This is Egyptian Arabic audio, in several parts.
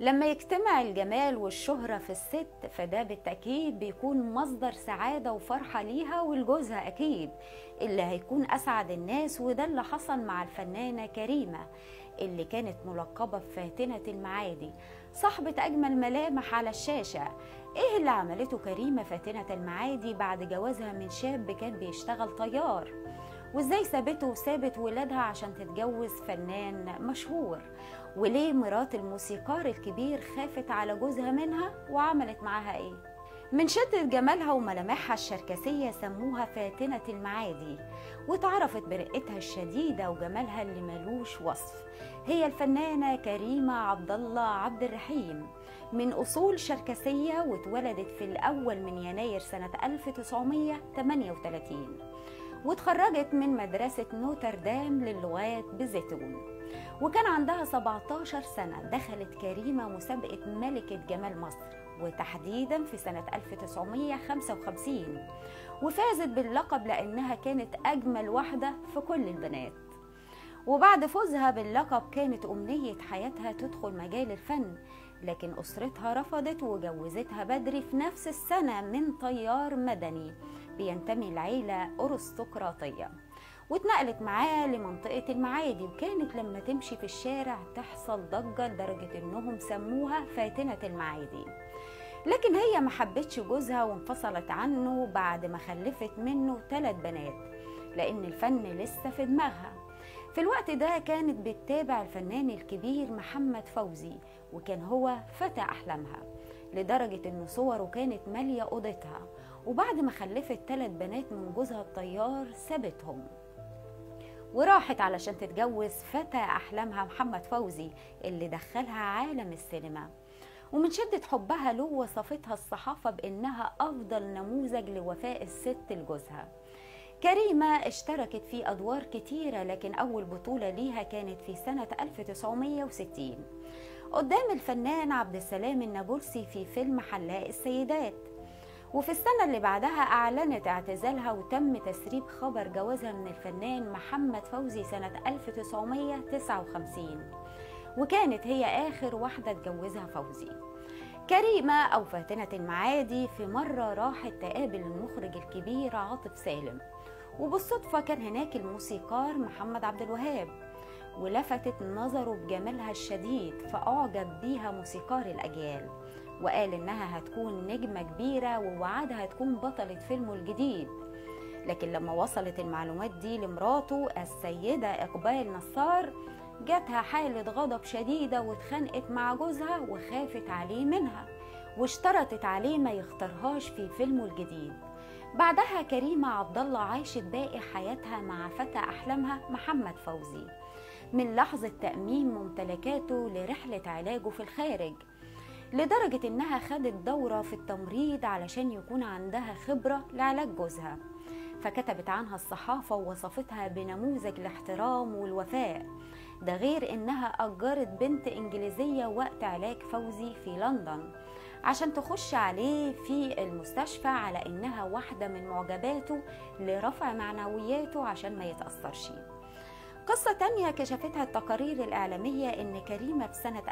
لما يجتمع الجمال والشهرة في الست فده بالتأكيد بيكون مصدر سعادة وفرحة ليها ولجوزها أكيد اللي هيكون أسعد الناس وده اللي حصل مع الفنانة كريمة اللي كانت ملقبة بفاتنة المعادي صاحبة أجمل ملامح على الشاشة إيه اللي عملته كريمة فاتنة المعادي بعد جوازها من شاب كان بيشتغل طيار وإزاي سابته وسابت ولادها عشان تتجوز فنان مشهور وليه مرات الموسيقار الكبير خافت على جوزها منها وعملت معاها ايه من شدة جمالها وملامحها الشركسية سموها فاتنة المعادي واتعرفت برقتها الشديدة وجمالها اللي ملوش وصف هي الفنانة كريمة عبد الله عبد الرحيم من أصول شركسية واتولدت في الأول من يناير سنة 1938 واتخرجت من مدرسة نوتردام للغات بزيتون وكان عندها 17 سنة دخلت كريمة مسابقة ملكة جمال مصر وتحديدا في سنة 1955 وفازت باللقب لأنها كانت أجمل واحدة في كل البنات وبعد فوزها باللقب كانت أمنية حياتها تدخل مجال الفن لكن أسرتها رفضت وجوزتها بدري في نفس السنة من طيار مدني بينتمي لعيلة أرستقراطية واتنقلت معاه لمنطقة المعادي وكانت لما تمشي في الشارع تحصل ضجة لدرجة انهم سموها فاتنة المعادي لكن هي ما حبتش جوزها وانفصلت عنه بعد ما خلفت منه ثلاث بنات لان الفن لسه في دماغها في الوقت ده كانت بتتابع الفنان الكبير محمد فوزي وكان هو فتى احلامها لدرجة ان صوره كانت مالية اوضتها وبعد ما خلفت ثلاث بنات من جوزها الطيار سابتهم وراحت علشان تتجوز فتى أحلامها محمد فوزي اللي دخلها عالم السينما ومن شدة حبها له وصفتها الصحافة بأنها أفضل نموذج لوفاء الست لجوزها كريمة اشتركت في أدوار كتيرة لكن أول بطولة ليها كانت في سنة 1960 قدام الفنان عبد السلام النابلسي في فيلم حلاق السيدات وفي السنة اللي بعدها أعلنت اعتزالها وتم تسريب خبر جوازها من الفنان محمد فوزي سنة 1959 وكانت هي آخر واحدة اتجوزها فوزي كريمة أو فاتنة المعادي في مرة راحت تقابل المخرج الكبير عاطف سالم وبالصدفة كان هناك الموسيقار محمد عبد الوهاب ولفتت نظره بجمالها الشديد فأعجب بيها موسيقار الأجيال وقال إنها هتكون نجمة كبيرة ووعدها تكون بطلة فيلمه الجديد لكن لما وصلت المعلومات دي لمراته السيدة إقبال نصار جاتها حالة غضب شديدة واتخانقت مع جوزها وخافت عليه منها واشترطت عليه ما يختارهاش في فيلمه الجديد بعدها كريمة عبد الله عاشت باقي حياتها مع فتى أحلامها محمد فوزي من لحظة تأمين ممتلكاته لرحلة علاجه في الخارج لدرجة إنها خدت دورة في التمريض علشان يكون عندها خبرة لعلاج جوزها فكتبت عنها الصحافة ووصفتها بنموذج الاحترام والوفاء ده غير إنها أجرت بنت إنجليزية وقت علاج فوزي في لندن عشان تخش عليه في المستشفى على إنها واحدة من معجباته لرفع معنوياته عشان ما يتأثرش قصة تانية كشفتها التقارير الإعلامية إن كريمة في سنة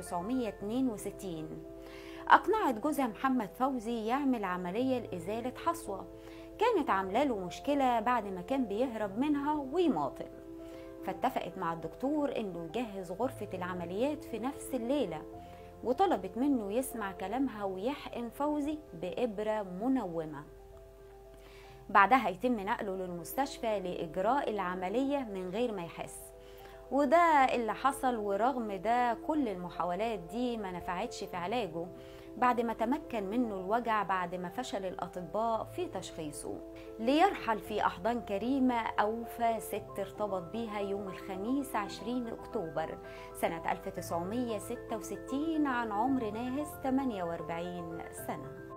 1962 أقنعت جوزها محمد فوزي يعمل عملية لإزالة حصوة كانت عاملة له مشكلة بعد ما كان بيهرب منها ويماطل فاتفقت مع الدكتور إنه يجهز غرفة العمليات في نفس الليلة وطلبت منه يسمع كلامها ويحقن فوزي بإبرة منومة بعدها يتم نقله للمستشفى لإجراء العملية من غير ما يحس وده اللي حصل ورغم ده كل المحاولات دي ما نفعتش في علاجه بعد ما تمكن منه الوجع بعد ما فشل الأطباء في تشخيصه ليرحل في أحضان كريمة أوفى ست ارتبط بيها يوم الخميس 20 أكتوبر سنة 1966 عن عمر ناهز 48 سنة